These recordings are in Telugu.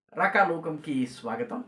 రకాలోకంకి స్వాగతం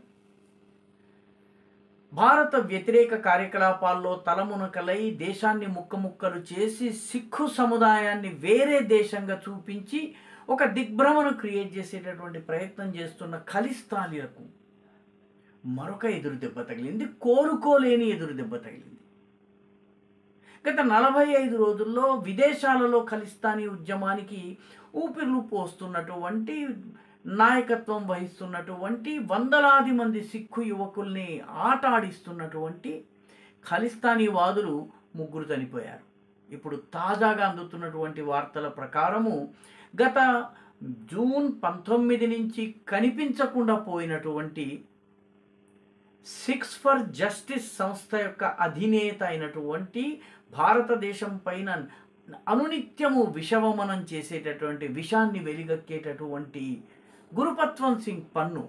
భారత వ్యతిరేక కార్యకలాపాల్లో తలమునకలై దేశాన్ని ముక్కముక్కలు చేసి సిక్కు సముదాయాన్ని వేరే దేశంగా చూపించి ఒక దిగ్భ్రమను క్రియేట్ చేసేటటువంటి ప్రయత్నం చేస్తున్న ఖలిస్తానీలకు మరొక ఎదురు దెబ్బ తగిలింది కోలుకోలేని ఎదురు దెబ్బ తగిలింది గత నలభై ఐదు రోజుల్లో విదేశాలలో ఖలిస్తానీ ఉద్యమానికి ఊపిర్లు పోస్తున్నటువంటి నాయకత్వం వహిస్తున్నటువంటి వందలాది మంది సిక్కు యువకుల్ని ఆట ఆడిస్తున్నటువంటి ఖలిస్తానీ వాదులు ముగ్గురు చనిపోయారు ఇప్పుడు తాజాగా అందుతున్నటువంటి వార్తల ప్రకారము గత జూన్ పంతొమ్మిది నుంచి కనిపించకుండా పోయినటువంటి సిక్స్ ఫర్ జస్టిస్ సంస్థ యొక్క అధినేత అయినటువంటి భారతదేశం పైన అనునిత్యము విషవమనం చేసేటటువంటి విషాన్ని వెలిగక్కేటటువంటి గురుపత్వం సింగ్ పన్ను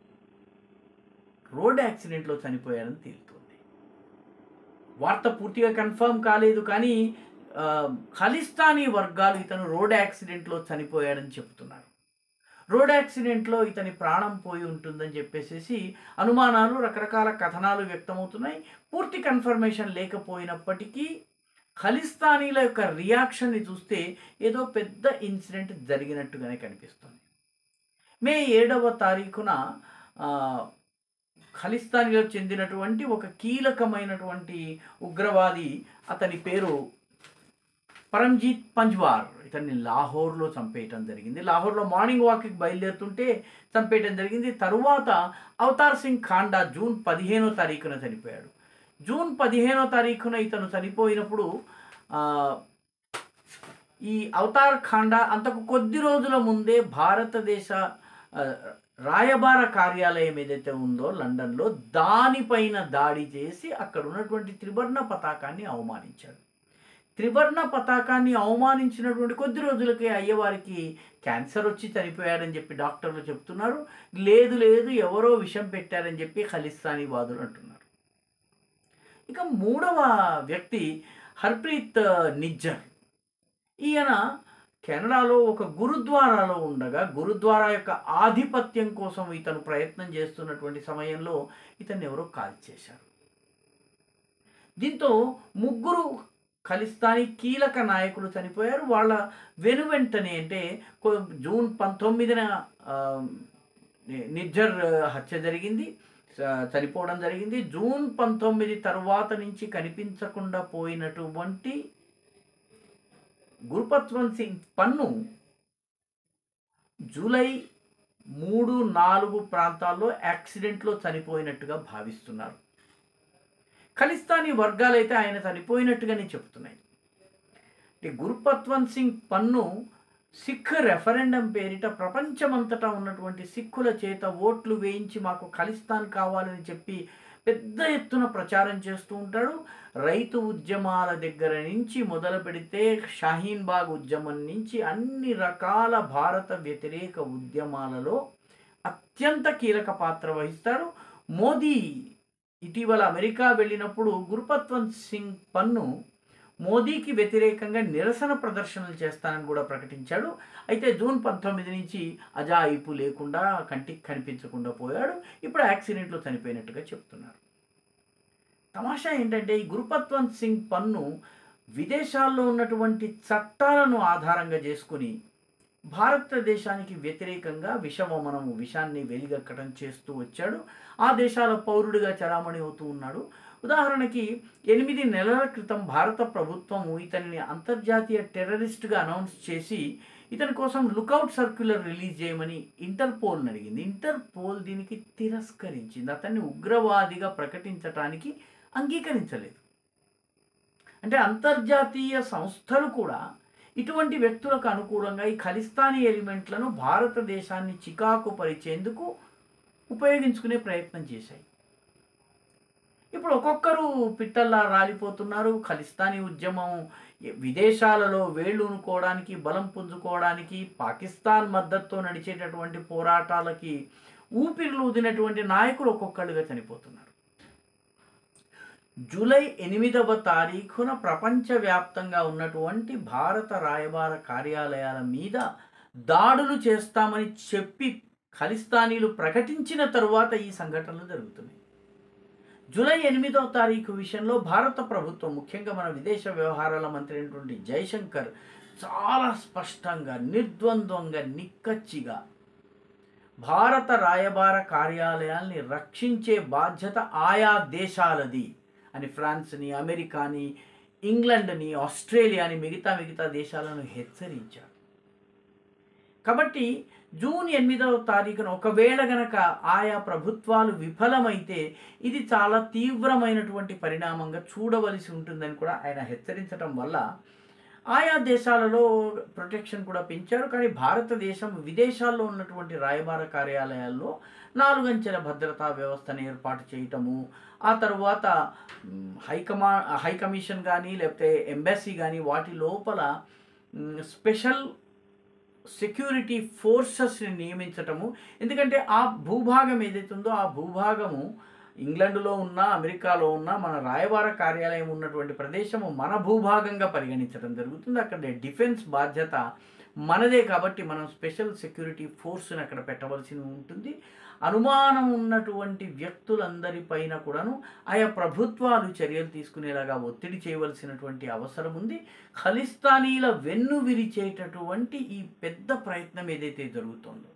రోడ్ యాక్సిడెంట్లో చనిపోయారని తేలుతోంది వార్త పూర్తిగా కన్ఫర్మ్ కాలేదు కానీ ఆ, ఖలిస్తానీ వర్గాలు ఇతను రోడ్ యాక్సిడెంట్లో చనిపోయాడని చెప్తున్నారు రోడ్ యాక్సిడెంట్లో ఇతని ప్రాణం పోయి ఉంటుందని చెప్పేసి అనుమానాలు రకరకాల కథనాలు వ్యక్తమవుతున్నాయి పూర్తి కన్ఫర్మేషన్ లేకపోయినప్పటికీ ఖలిస్తానీల యొక్క రియాక్షన్ని చూస్తే ఏదో పెద్ద ఇన్సిడెంట్ జరిగినట్టుగానే కనిపిస్తుంది మే ఏడవ తారీఖున ఆ, ఖలిస్తానీలో చెందినటువంటి ఒక కీలకమైనటువంటి ఉగ్రవాది అతని పేరు పరంజీత్ పంజ్వార్ ఇతన్ని లాహోర్లో చంపేయటం జరిగింది లాహోర్లో మార్నింగ్ వాక్కి బయలుదేరుతుంటే చంపేయటం జరిగింది తరువాత అవతార్ సింగ్ ఖాండా జూన్ పదిహేనో తారీఖున చనిపోయాడు జూన్ పదిహేనో తారీఖున ఇతను చనిపోయినప్పుడు ఆ, ఈ అవతార్ ఖాండా అంతకు కొద్ది రోజుల ముందే భారతదేశ ఆ, రాయబార కార్యాలయం ఏదైతే ఉందో లండన్లో దానిపైన దాడి చేసి అక్కడ ఉన్నటువంటి త్రివర్ణ పతాకాన్ని అవమానించాడు త్రివర్ణ పతాకాన్ని అవమానించినటువంటి కొద్ది రోజులకే అయ్యవారికి క్యాన్సర్ వచ్చి చనిపోయాడని చెప్పి డాక్టర్లు చెప్తున్నారు లేదు లేదు ఎవరో విషం పెట్టారని చెప్పి ఖలిస్తానీ వాదులు అంటున్నారు ఇక మూడవ వ్యక్తి హర్ప్రీత్ నిజ్జర్ ఈయన కెనడాలో ఒక గురుద్వారాలో ఉండగా గురుద్వారా యొక్క ఆధిపత్యం కోసం ఇతను ప్రయత్నం చేస్తున్నటువంటి సమయంలో ఇతన్ని ఎవరో కాల్ చేశారు దీంతో ముగ్గురు ఖలిస్తానీ కీలక నాయకులు చనిపోయారు వాళ్ళ వెనువెంటనే అంటే కొ- జూన్ పంతొమ్మిదిన ఆ, ని- నిజ్జర్ హత్య జరిగింది చ- చనిపోవడం జరిగింది జూన్ పంతొమ్మిది తరువాత నుంచి కనిపించకుండా పోయినటువంటి గురుపత్వంత్ సింగ్ పన్ను జూలై మూడు నాలుగు ప్రాంతాల్లో యాక్సిడెంట్లో చనిపోయినట్టుగా భావిస్తున్నారు ఖలిస్తానీ వర్గాలైతే ఆయన చనిపోయినట్టుగానే చెప్తున్నాయి అంటే గురుపత్వంత్ సింగ్ పన్ను సిక్ రెఫరెండం పేరిట ప్రపంచమంతటా ఉన్నటువంటి సిక్కుల చేత ఓట్లు వేయించి మాకు ఖలిస్తాన్ కావాలని చెప్పి పెద్ద ఎత్తున ప్రచారం చేస్తూ ఉంటాడు రైతు ఉద్యమాల దగ్గర నుంచి మొదలు పెడితే షాహీన్ బాగ్ ఉద్యమం నుంచి అన్ని రకాల భారత వ్యతిరేక ఉద్యమాలలో అత్యంత కీలక పాత్ర వహిస్తాడు మోదీ ఇటీవల అమెరికా వెళ్ళినప్పుడు గురుపత్వంత్ సింగ్ పన్ను మోదీకి వ్యతిరేకంగా నిరసన ప్రదర్శనలు చేస్తానని కూడా ప్రకటించాడు అయితే జూన్ పంతొమ్మిది నుంచి అజాయిపు లేకుండా కంటికి కనిపించకుండా పోయాడు ఇప్పుడు యాక్సిడెంట్లో చనిపోయినట్టుగా చెప్తున్నారు తమాషా ఏంటంటే ఈ గురుపత్వంత్ సింగ్ పన్ను విదేశాల్లో ఉన్నటువంటి చట్టాలను ఆధారంగా చేసుకుని భారతదేశానికి వ్యతిరేకంగా విషవమనం విషాన్ని వెలిగక్కడం చేస్తూ వచ్చాడు ఆ దేశాల పౌరుడిగా చలామణి అవుతూ ఉన్నాడు ఉదాహరణకి ఎనిమిది నెలల క్రితం భారత ప్రభుత్వము ఇతనిని అంతర్జాతీయ టెర్రరిస్ట్గా అనౌన్స్ చేసి ఇతని కోసం లుకౌట్ సర్క్యులర్ రిలీజ్ చేయమని ఇంటర్పోల్ని అడిగింది ఇంటర్పోల్ దీనికి తిరస్కరించింది అతన్ని ఉగ్రవాదిగా ప్రకటించటానికి అంగీకరించలేదు అంటే అంతర్జాతీయ సంస్థలు కూడా ఇటువంటి వ్యక్తులకు అనుకూలంగా ఈ ఖలిస్తానీ ఎలిమెంట్లను భారతదేశాన్ని చికాకు పరిచేందుకు ఉపయోగించుకునే ప్రయత్నం చేశాయి ఇప్పుడు ఒక్కొక్కరు పిట్టల్లా రాలిపోతున్నారు ఖలిస్తానీ ఉద్యమం విదేశాలలో వేళ్ళు ఉనుకోవడానికి బలం పుంజుకోవడానికి పాకిస్తాన్ మద్దతుతో నడిచేటటువంటి పోరాటాలకి ఊపిరిలు ఊదినటువంటి నాయకులు ఒక్కొక్కళ్ళుగా చనిపోతున్నారు జూలై ఎనిమిదవ తారీఖున ప్రపంచవ్యాప్తంగా ఉన్నటువంటి భారత రాయబార కార్యాలయాల మీద దాడులు చేస్తామని చెప్పి ఖలిస్తానీలు ప్రకటించిన తరువాత ఈ సంఘటనలు జరుగుతున్నాయి జూలై ఎనిమిదవ తారీఖు విషయంలో భారత ప్రభుత్వం ముఖ్యంగా మన విదేశ వ్యవహారాల మంత్రి అయినటువంటి జయశంకర్ చాలా స్పష్టంగా నిర్ద్వంద్వంగా నిక్కచ్చిగా భారత రాయబార కార్యాలయాల్ని రక్షించే బాధ్యత ఆయా దేశాలది అని ఫ్రాన్స్ని అమెరికాని ఇంగ్లండ్ని ఆస్ట్రేలియాని మిగతా మిగతా దేశాలను హెచ్చరించారు కాబట్టి జూన్ ఎనిమిదవ తారీఖున ఒకవేళ గనక ఆయా ప్రభుత్వాలు విఫలమైతే ఇది చాలా తీవ్రమైనటువంటి పరిణామంగా చూడవలసి ఉంటుందని కూడా ఆయన హెచ్చరించడం వల్ల ఆయా దేశాలలో ప్రొటెక్షన్ కూడా పెంచారు కానీ భారతదేశం విదేశాల్లో ఉన్నటువంటి రాయబార కార్యాలయాల్లో నాలుగంచెల భద్రతా వ్యవస్థను ఏర్పాటు చేయటము ఆ తర్వాత మ్, హైకమా హై కమిషన్ కానీ లేకపోతే ఎంబసీ కానీ వాటి లోపల మ్, స్పెషల్ సెక్యూరిటీ ఫోర్సెస్ని నియమించటము ఎందుకంటే ఆ భూభాగం ఏదైతే ఉందో ఆ భూభాగము ఇంగ్లండ్లో ఉన్న అమెరికాలో ఉన్న మన రాయబార కార్యాలయం ఉన్నటువంటి ప్రదేశము మన భూభాగంగా పరిగణించడం జరుగుతుంది అక్కడ డిఫెన్స్ బాధ్యత మనదే కాబట్టి మనం స్పెషల్ సెక్యూరిటీ ఫోర్స్ని అక్కడ పెట్టవలసి ఉంటుంది అనుమానం ఉన్నటువంటి వ్యక్తులందరిపైన కూడాను ఆయా ప్రభుత్వాలు చర్యలు తీసుకునేలాగా ఒత్తిడి చేయవలసినటువంటి అవసరం ఉంది ఖలిస్తానీల వెన్ను విరిచేటటువంటి ఈ పెద్ద ప్రయత్నం ఏదైతే జరుగుతుందో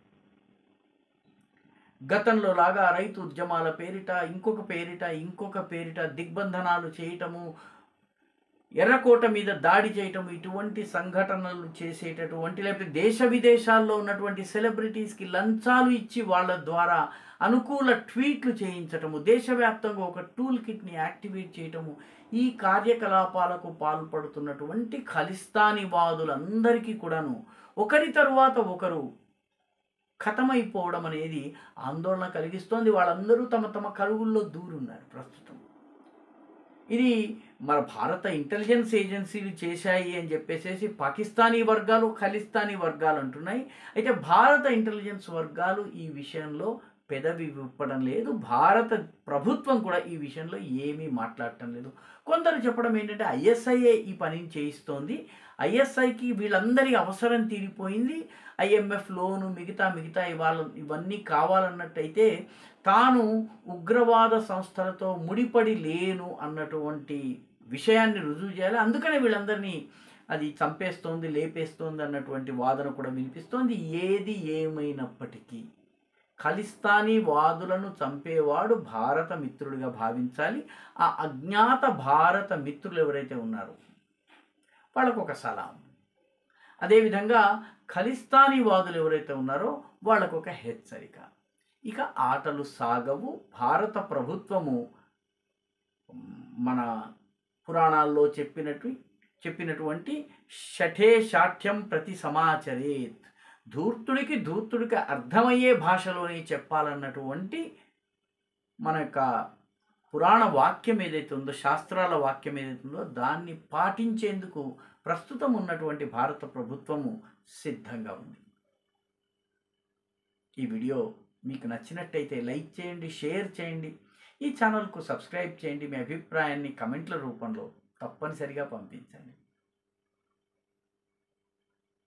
గతంలో లాగా రైతు ఉద్యమాల పేరిట ఇంకొక పేరిట ఇంకొక పేరిట దిగ్బంధనాలు చేయటము ఎర్రకోట మీద దాడి చేయటం ఇటువంటి సంఘటనలు చేసేటటువంటి లేకపోతే దేశ విదేశాల్లో ఉన్నటువంటి సెలబ్రిటీస్కి లంచాలు ఇచ్చి వాళ్ళ ద్వారా అనుకూల ట్వీట్లు చేయించటము దేశవ్యాప్తంగా ఒక టూల్ కిట్ని యాక్టివేట్ చేయటము ఈ కార్యకలాపాలకు పాల్పడుతున్నటువంటి ఖలిస్తానీ వాదులందరికీ కూడాను ఒకరి తరువాత ఒకరు ఖతమైపోవడం అనేది ఆందోళన కలిగిస్తోంది వాళ్ళందరూ తమ తమ కరువుల్లో దూరున్నారు ప్రస్తుతం ఇది మన భారత ఇంటెలిజెన్స్ ఏజెన్సీలు చేశాయి అని చెప్పేసేసి పాకిస్తానీ వర్గాలు ఖలిస్తానీ వర్గాలు అంటున్నాయి అయితే భారత ఇంటెలిజెన్స్ వర్గాలు ఈ విషయంలో పెదవి విప్పడం లేదు భారత ప్రభుత్వం కూడా ఈ విషయంలో ఏమీ మాట్లాడటం లేదు కొందరు చెప్పడం ఏంటంటే ఐఎస్ఐఏ ఈ పనిని చేయిస్తోంది ఐఎస్ఐకి వీళ్ళందరి అవసరం తీరిపోయింది ఐఎంఎఫ్ లోను మిగతా మిగతా ఇవాళ ఇవన్నీ కావాలన్నట్టయితే తాను ఉగ్రవాద సంస్థలతో ముడిపడి లేను అన్నటువంటి విషయాన్ని రుజువు చేయాలి అందుకనే వీళ్ళందరినీ అది చంపేస్తోంది లేపేస్తోంది అన్నటువంటి వాదన కూడా వినిపిస్తోంది ఏది ఏమైనప్పటికీ ఖలిస్తానీ వాదులను చంపేవాడు భారత మిత్రుడిగా భావించాలి ఆ అజ్ఞాత భారత మిత్రులు ఎవరైతే ఉన్నారో వాళ్ళకు ఒక సలాం అదేవిధంగా ఖలిస్తానీ వాదులు ఎవరైతే ఉన్నారో వాళ్ళకు ఒక హెచ్చరిక ఇక ఆటలు సాగవు భారత ప్రభుత్వము మన పురాణాల్లో చెప్పినట్టు చెప్పినటువంటి షఠే శాఠ్యం ప్రతి సమాచరేత్ ధూర్తుడికి ధూర్తుడికి అర్థమయ్యే భాషలోనే చెప్పాలన్నటువంటి మన యొక్క పురాణ వాక్యం ఏదైతే ఉందో శాస్త్రాల వాక్యం ఏదైతే ఉందో దాన్ని పాటించేందుకు ప్రస్తుతం ఉన్నటువంటి భారత ప్రభుత్వము సిద్ధంగా ఉంది ఈ వీడియో మీకు నచ్చినట్టయితే లైక్ చేయండి షేర్ చేయండి ఈ ఛానల్కు సబ్స్క్రైబ్ చేయండి మీ అభిప్రాయాన్ని కమెంట్ల రూపంలో తప్పనిసరిగా పంపించండి